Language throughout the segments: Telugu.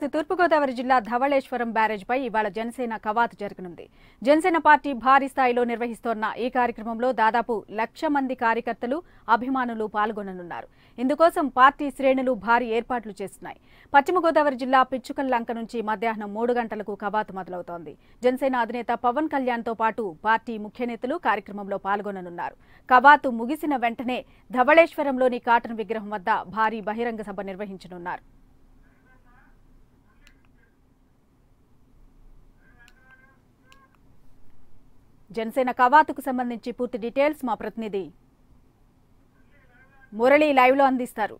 తూర్పుగోదావరి జిల్లా ధవళేశ్వరం బ్యారేజ్పై ఇవాళ జనసేన కవాతు జరగనుంది జనసేన పార్టీ భారీ స్థాయిలో నిర్వహిస్తోన్న ఈ కార్యక్రమంలో దాదాపు లక్ష మంది కార్యకర్తలు అభిమానులు పాల్గొననున్నారు ఇందుకోసం పార్టీ శ్రేణులు భారీ ఏర్పాట్లు చేస్తున్నాయి పశ్చిమ గోదావరి జిల్లా పిచ్చుకల్లంక నుంచి మధ్యాహ్నం మూడు గంటలకు కవాతు మొదలవుతోంది జనసేన అధినేత పవన్ కళ్యాణ్తో పాటు పార్టీ ముఖ్య నేతలు కార్యక్రమంలో పాల్గొననున్నారు కవాతు ముగిసిన వెంటనే ధవళేశ్వరంలోని కాటన్ విగ్రహం వద్ద భారీ బహిరంగ సభ నిర్వహించనున్నారు జనసేన కవాతుకు సంబంధించి పూర్తి డీటెయిల్స్ మా ప్రతినిధి మురళి లైవ్ లో అందిస్తారు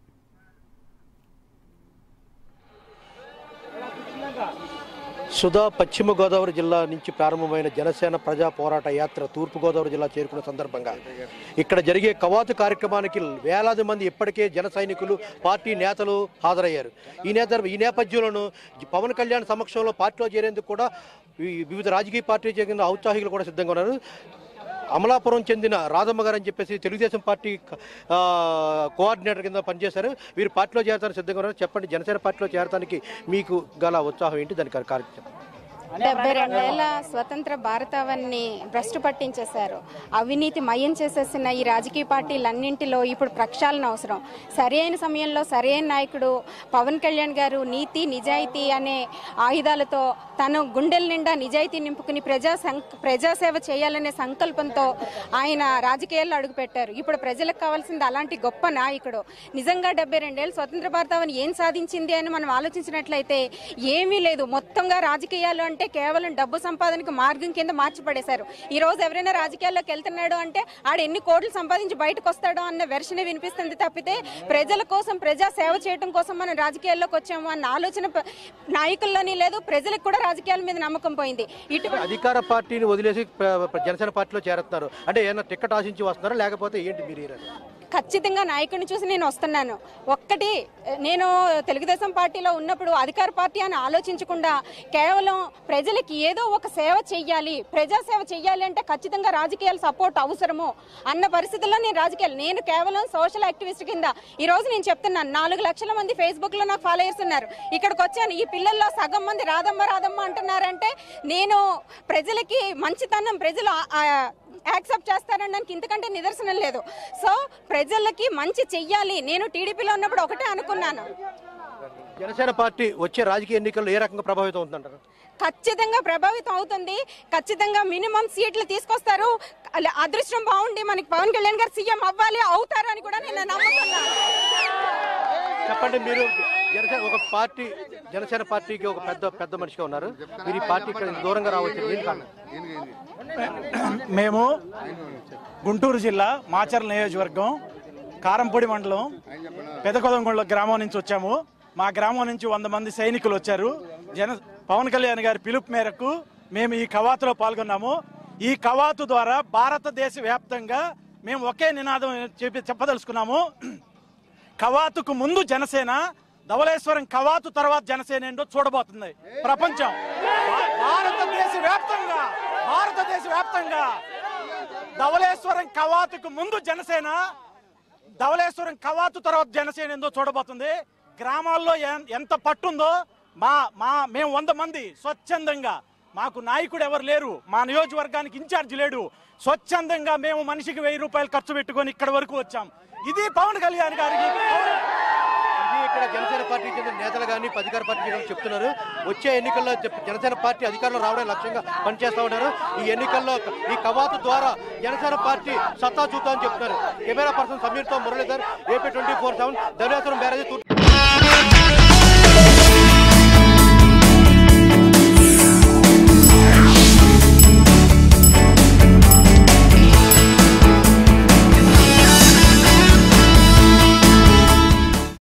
సుధా పశ్చిమ గోదావరి జిల్లా నుంచి ప్రారంభమైన జనసేన ప్రజా పోరాట యాత్ర తూర్పు గోదావరి జిల్లా చేరుకున్న సందర్భంగా ఇక్కడ జరిగే కవాతు కార్యక్రమానికి వేలాది మంది ఇప్పటికే జన సైనికులు పార్టీ నేతలు హాజరయ్యారు ఈ నేత ఈ నేపథ్యంలోనూ పవన్ కళ్యాణ్ సమక్షంలో పార్టీలో చేరేందుకు కూడా ఈ వివిధ రాజకీయ పార్టీ చెందిన ఔత్సాహికులు కూడా సిద్ధంగా ఉన్నారు అమలాపురం చెందిన రాధమ్మ గారు అని చెప్పేసి తెలుగుదేశం పార్టీ ఆ, కోఆర్డినేటర్ కింద పనిచేశారు వీరు పార్టీలో చేరడానికి సిద్ధంగా ఉన్నారు చెప్పండి జనసేన పార్టీలో చేరడానికి మీకు గల ఉత్సాహం ఏంటి దానికి కార్యక్రమం చెప్పండి డెబ్బై రెండేళ్ల స్వతంత్ర భారతావన్ని భ్రష్టు పట్టించేశారు అవినీతి మయం చేసేసిన ఈ రాజకీయ పార్టీలన్నింటిలో ఇప్పుడు ప్రక్షాళన అవసరం సరైన సమయంలో సరైన నాయకుడు పవన్ కళ్యాణ్ గారు నీతి నిజాయితీ అనే ఆయుధాలతో తను గుండెల నిండా నిజాయితీ నింపుకుని ప్రజా సం- ప్రజాసేవ చేయాలనే సంకల్పంతో ఆయన రాజకీయాల్లో అడుగుపెట్టారు ఇప్పుడు ప్రజలకు కావాల్సింది అలాంటి గొప్ప నాయకుడు నిజంగా డెబ్బై రెండేళ్ళు స్వతంత్ర భారతావని ఏం సాధించింది అని మనం ఆలోచించినట్లయితే ఏమీ లేదు మొత్తంగా రాజకీయాలు అంటే కేవలం డబ్బు సంపాదనకు మార్గం కింద మార్చిపడేశారు ఈ రోజు ఎవరైనా రాజకీయాల్లోకి వెళ్తున్నాడు అంటే ఆడు ఎన్ని కోట్లు సంపాదించి బయటకు వస్తాడో అన్న వెర్షనే వినిపిస్తుంది తప్పితే ప్రజల కోసం ప్రజా సేవ చేయడం కోసం మనం రాజకీయాల్లోకి వచ్చాము అన్న ఆలోచన ప- నాయకుల్లోని లేదు ప్రజలకు కూడా రాజకీయాల మీద నమ్మకం పోయింది ఇటు అధికార పార్టీని వదిలేసి ప్ర- ప్ర- జనసేన పార్టీలో చేరుతున్నారు అంటే ఏమైనా టికెట్ ఆశించి వస్తున్నారా లేకపోతే ఏంటి మీరు ఈ రకం? ఖచ్చితంగా నాయకుడిని చూసి నేను వస్తున్నాను ఒక్కటి నేను తెలుగుదేశం పార్టీలో ఉన్నప్పుడు అధికార పార్టీ అని ఆలోచించకుండా కేవలం ప్రజలకి ఏదో ఒక సేవ చెయ్యాలి ప్రజా సేవ చెయ్యాలి అంటే ఖచ్చితంగా రాజకీయాల సపోర్ట్ అవసరము అన్న పరిస్థితుల్లో నేను రాజకీయాలు నేను కేవలం సోషల్ యాక్టివిస్ట్ కింద ఈ రోజు నేను చెప్తున్నాను నాలుగు లక్షల మంది ఫేస్బుక్ లో నాకు ఫాలోయర్స్ ఉన్నారు ఇక్కడికి వచ్చాను ఈ పిల్లల్లో సగం మంది రాదమ్మ రాదమ్మ అంటున్నారంటే నేను ప్రజలకి మంచితనం ప్రజలు ఆ- ఆ యాక్సెప్ట్ చేస్తారనడానికి ఇంతకంటే నిదర్శనం లేదు సో ప్రజలకి మంచి చెయ్యాలి నేను టీడీపీలో ఉన్నప్పుడు ఒకటే అనుకున్నాను జనసేన పార్టీ వచ్చే రాజకీయ ఎన్నికల్లో ఏ రకంగా ప్రభావితం అవుతుందంటారు ఖచ్చితంగా ప్రభావితం అవుతుంది ఖచ్చితంగా మినిమం సీట్లు తీసుకొస్తారు అలా అదృష్టం బాగుండి మనకి పవన్ కళ్యాణ్ గారు సీఎం అవ్వాలి అవుతారని కూడా నేను నమ్ముతున్నాను చెప్పండి మీరు జనసేన ఒక పార్టీ జనసేన పార్టీకి ఒక పెద్ద పెద్ద మనిషిగా ఉన్నారు మీరు ఈ పార్టీ ఇక్కడ ఇంత దూరంగా రావచ్చు ఏం కారణం మేము గుంటూరు జిల్లా మాచర్ల నియోజకవర్గం కారంపొడి మండలం పెదకొదంగొండ గ్రామం నుంచి వచ్చాము మా గ్రామం నుంచి వంద మంది సైనికులు వచ్చారు జన పవన్ కళ్యాణ్ గారి పిలుపు మేరకు మేము ఈ కవాతులో పాల్గొన్నాము ఈ కవాతు ద్వారా భారతదేశ వ్యాప్తంగా మేము ఒకే నినాదం చెప్పి చెప్పదలుచుకున్నాము కవాతుకు ముందు జనసేన ధవళేశ్వరం కవాతు తర్వాత జనసేన ఏంటో చూడబోతుంది ప్రపంచం భా- భారతదేశ వ్యాప్తంగా భారతదేశ వ్యాప్తంగా ధవళేశ్వరం కవాతుకు ముందు జనసేన ధవళేశ్వరం కవాతు తర్వాత జనసేన ఏందో చూడబోతుంది గ్రామాల్లో ఎన్- ఎంత పట్టుందో మా మా మేము వంద మంది స్వచ్ఛందంగా మాకు నాయకుడు ఎవరు లేరు మా నియోజకవర్గానికి ఇన్ఛార్జ్ లేడు స్వచ్ఛందంగా మేము మనిషికి వెయ్యి రూపాయలు ఖర్చు పెట్టుకొని ఇక్కడ వరకు వచ్చాం ఇది పవన్ కళ్యాణ్ గారికి ఇది ఇక్కడ జనసేన పార్టీ చెందిన నేతలు కానీ అధికార పార్టీ చెందిన చెప్తున్నారు వచ్చే ఎన్నికల్లో జ- జనసేన పార్టీ అధికారంలో రావడం లక్ష్యంగా పనిచేస్తా ఉన్నారు ఈ ఎన్నికల్లో ఈ కవాతు ద్వారా జనసేన పార్టీ సత్తా చూద్దామని చెప్తున్నారు కెమెరా పర్సన్ సమీర్తో Muralidhar AP twenty four seven Dhavaleswaram barrage తూర్పు